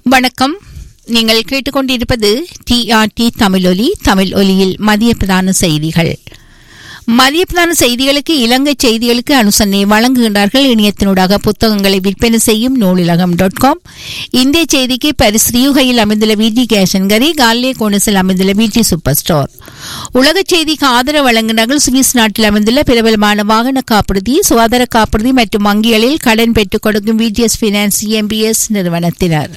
வணக்கம் நீங்கள் கேட்டுக்கொண்டிருப்பது டிஆர்டி தமிழொலி தமிழ் ஒலியில் மதிய பிரதான செய்திகள் மதிய பிரதான செய்திகளுக்கு இலங்கை செய்திகளுக்கு அனுசரணை வழங்குகின்றார்கள் இணையத்தினூடாக புத்தகங்களை விற்பனை செய்யும் நூலிலகம் டாட் காம் இந்திய செய்திக்கு பரிசு ரியூகையில் அமைந்துள்ள விடி கேஷன்கரி காலே கோணஸில் அமைந்துள்ள விடி சூப்பர் ஸ்டோர் உலக செய்திக்கு ஆதரவு வழங்குகிறார்கள் சுவிஸ் நாட்டில் அமைந்துள்ள பிரபலமான வாகன காப்புறுதி சுகாதார காப்புறுதி மற்றும் வங்கிகளில் கடன் பெற்றுக் கொடுக்கும் விடிஎஸ் பினான்ஸ் எம்பிஎஸ் நிறுவனத்தினர்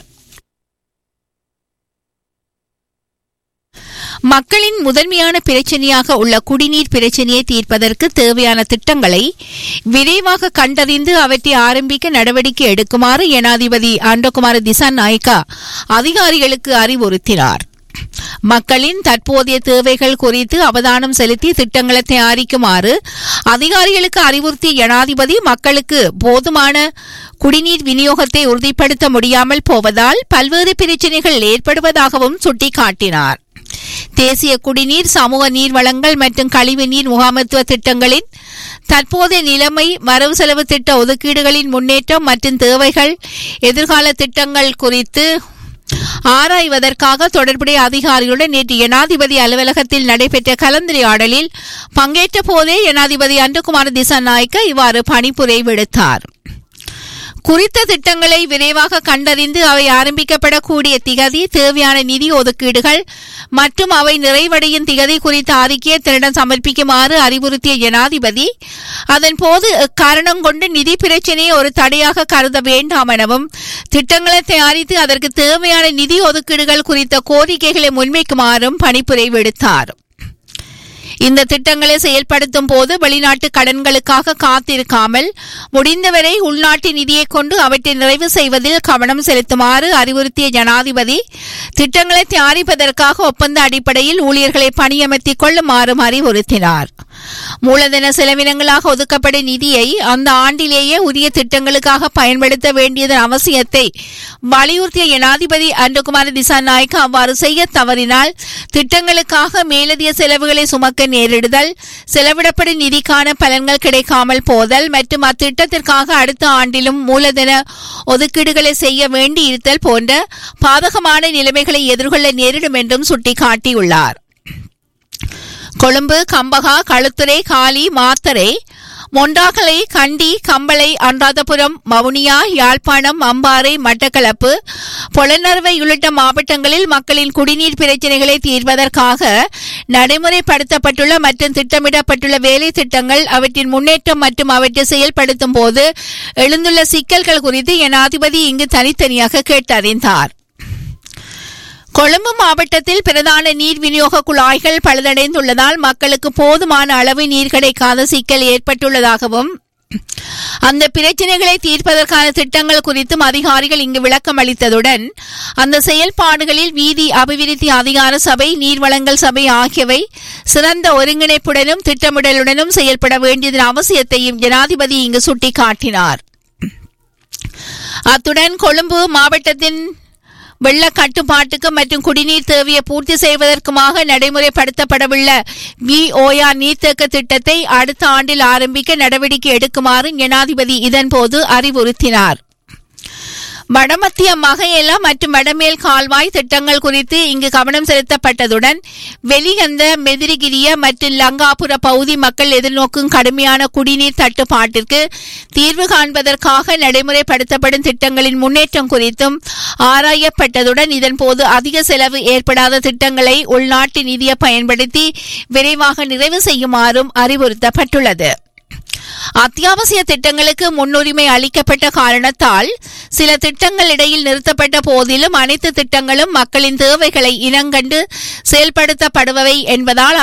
மக்களின் முதன்மையான பிரச்சனையாக உள்ள குடிநீர் பிரச்சனையை தீர்ப்பதற்கு தேவையான திட்டங்களை விரைவாக கண்டறிந்து அவற்றை ஆரம்பிக்க நடவடிக்கை எடுக்குமாறு ஜனாதிபதி ஆண்டகுமார திசா நாயக்கா அதிகாரிகளுக்கு அறிவுறுத்தினார் மக்களின் தற்போதைய தேவைகள் குறித்து அவதானம் செலுத்தி திட்டங்களை தயாரிக்குமாறு அதிகாரிகளுக்கு அறிவுறுத்திய ஜனாதிபதி மக்களுக்கு போதுமான குடிநீர் விநியோகத்தை உறுதிப்படுத்த முடியாமல் போவதால் பல்வேறு பிரச்சினைகள் ஏற்படுவதாகவும் சுட்டிக்காட்டினார் தேசிய குடிநீர் சமூக நீர் வளங்கள் மற்றும் கழிவு நீர் முகாமத்துவ திட்டங்களின் தற்போதைய நிலைமை வரவு செலவு திட்ட ஒதுக்கீடுகளின் முன்னேற்றம் மற்றும் தேவைகள் எதிர்கால திட்டங்கள் குறித்து ஆராய்வதற்காக தொடர்புடைய அதிகாரிகளுடன் நேற்று ஜனாதிபதி அலுவலகத்தில் நடைபெற்ற கலந்துரையாடலில் பங்கேற்ற போதே ஜனாதிபதி அன்புகுமார் திசாநாயக்க இவ்வாறு பணிப்புரை விடுத்தார் குறித்த திட்டங்களை விரைவாக கண்டறிந்து அவை ஆரம்பிக்கப்படக்கூடிய திகதி தேவையான நிதி ஒதுக்கீடுகள் மற்றும் அவை நிறைவடையும் திகதி குறித்த அறிக்கையை தன்னிடம் சமர்ப்பிக்குமாறு அறிவுறுத்திய ஜனாதிபதி அதன்போது காரணம் கொண்டு நிதி பிரச்சினையை ஒரு தடையாக கருத வேண்டாம் எனவும் திட்டங்களை தயாரித்து அதற்கு தேவையான நிதி ஒதுக்கீடுகள் குறித்த கோரிக்கைகளை முன்வைக்குமாறும் பணிப்புரை விடுத்தார் இந்த திட்டங்களை செயல்படுத்தும் போது வெளிநாட்டு கடன்களுக்காக காத்திருக்காமல் முடிந்தவரை உள்நாட்டு நிதியை கொண்டு அவற்றை நிறைவு செய்வதில் கவனம் செலுத்துமாறு அறிவுறுத்திய ஜனாதிபதி திட்டங்களை தயாரிப்பதற்காக ஒப்பந்த அடிப்படையில் ஊழியர்களை பணியமர்த்திக் கொள்ளுமாறும் அறிவுறுத்தினார் மூலதன செலவினங்களாக ஒதுக்கப்படும் நிதியை அந்த ஆண்டிலேயே உரிய திட்டங்களுக்காக பயன்படுத்த வேண்டியதன் அவசியத்தை வலியுறுத்திய ஜனாதிபதி அன்புகுமார் திசாநாயக்க அவ்வாறு செய்ய தவறினால் திட்டங்களுக்காக மேலதிக செலவுகளை சுமக்க நேரிடுதல் செலவிடப்படும் நிதிக்கான பலன்கள் கிடைக்காமல் போதல் மற்றும் அத்திட்டத்திற்காக அடுத்த ஆண்டிலும் மூலதன ஒதுக்கீடுகளை செய்ய வேண்டியிருத்தல் போன்ற பாதகமான நிலைமைகளை எதிர்கொள்ள நேரிடும் என்றும் சுட்டிக்காட்டியுள்ளார் கொழும்பு கம்பகா களுத்துறை காலி மாத்தரை மொண்டாகலை கண்டி கம்பளை அன்றாதபுரம் மவுனியா யாழ்ப்பாணம் அம்பாறை மட்டக்களப்பு பொலனறுவை உள்ளிட்ட மாவட்டங்களில் மக்களின் குடிநீர் பிரச்சினைகளை தீர்வதற்காக நடைமுறைப்படுத்தப்பட்டுள்ள மற்றும் திட்டமிடப்பட்டுள்ள வேலை திட்டங்கள் அவற்றின் முன்னேற்றம் மற்றும் அவற்றை செயல்படுத்தும் போது எழுந்துள்ள சிக்கல்கள் குறித்து ஜனாதிபதி இங்கு தனித்தனியாக கேட்டறிந்தார் கொழும்பு மாவட்டத்தில் பிரதான நீர் விநியோக குழாய்கள் பழுதடைந்துள்ளதால் மக்களுக்கு போதுமான அளவு நீர் கிடைக்காத சிக்கல் ஏற்பட்டுள்ளதாகவும் அந்த பிரச்சினைகளை தீர்ப்பதற்கான திட்டங்கள் குறித்தும் அதிகாரிகள் இங்கு விளக்கம் அளித்ததுடன் அந்த செயல்பாடுகளில் வீதி அபிவிருத்தி அதிகார சபை நீர்வளங்கள் சபை ஆகியவை சிறந்த ஒருங்கிணைப்புடனும் திட்டமிடலுடனும் செயல்பட வேண்டியதன் அவசியத்தையும் ஜனாதிபதி இங்கு சுட்டிக்காட்டினார் அத்துடன் கொழும்பு மாவட்டத்தின் வெள்ள கட்டுப்பாட்டுக்கு மற்றும் குடிநீர் தேவையை பூர்த்தி செய்வதற்குமாக நடைமுறைப்படுத்தப்படவுள்ள விஓஆர் நீர்த்தேக்க திட்டத்தை அடுத்த ஆண்டில் ஆரம்பிக்க நடவடிக்கை எடுக்குமாறு ஜனாதிபதி இதன்போது அறிவுறுத்தினார் வடமத்திய மகையல மற்றும் வடமேல் கால்வாய் திட்டங்கள் குறித்து இங்கு கவனம் செலுத்தப்பட்டதுடன் வெளிகந்த மெதிரிகிரிய மற்றும் லங்காபுர பகுதி மக்கள் எதிர்நோக்கும் கடுமையான குடிநீர் தட்டுப்பாட்டிற்கு தீர்வு காண்பதற்காக நடைமுறைப்படுத்தப்படும் திட்டங்களின் முன்னேற்றம் குறித்தும் ஆராயப்பட்டதுடன் இதன்போது அதிக செலவு ஏற்படாத திட்டங்களை உள்நாட்டு நிதியை பயன்படுத்தி விரைவாக நிறைவு செய்யுமாறும் அறிவுறுத்தப்பட்டுள்ளது அத்தியாவசிய திட்டங்களுக்கு முன்னுரிமை அளிக்கப்பட்ட காரணத்தால் சில திட்டங்கள் இடையில் நிறுத்தப்பட்ட போதிலும் அனைத்து திட்டங்களும் மக்களின் தேவைகளை இனங்கண்டு செயல்படுத்தப்படுபவை என்பதால்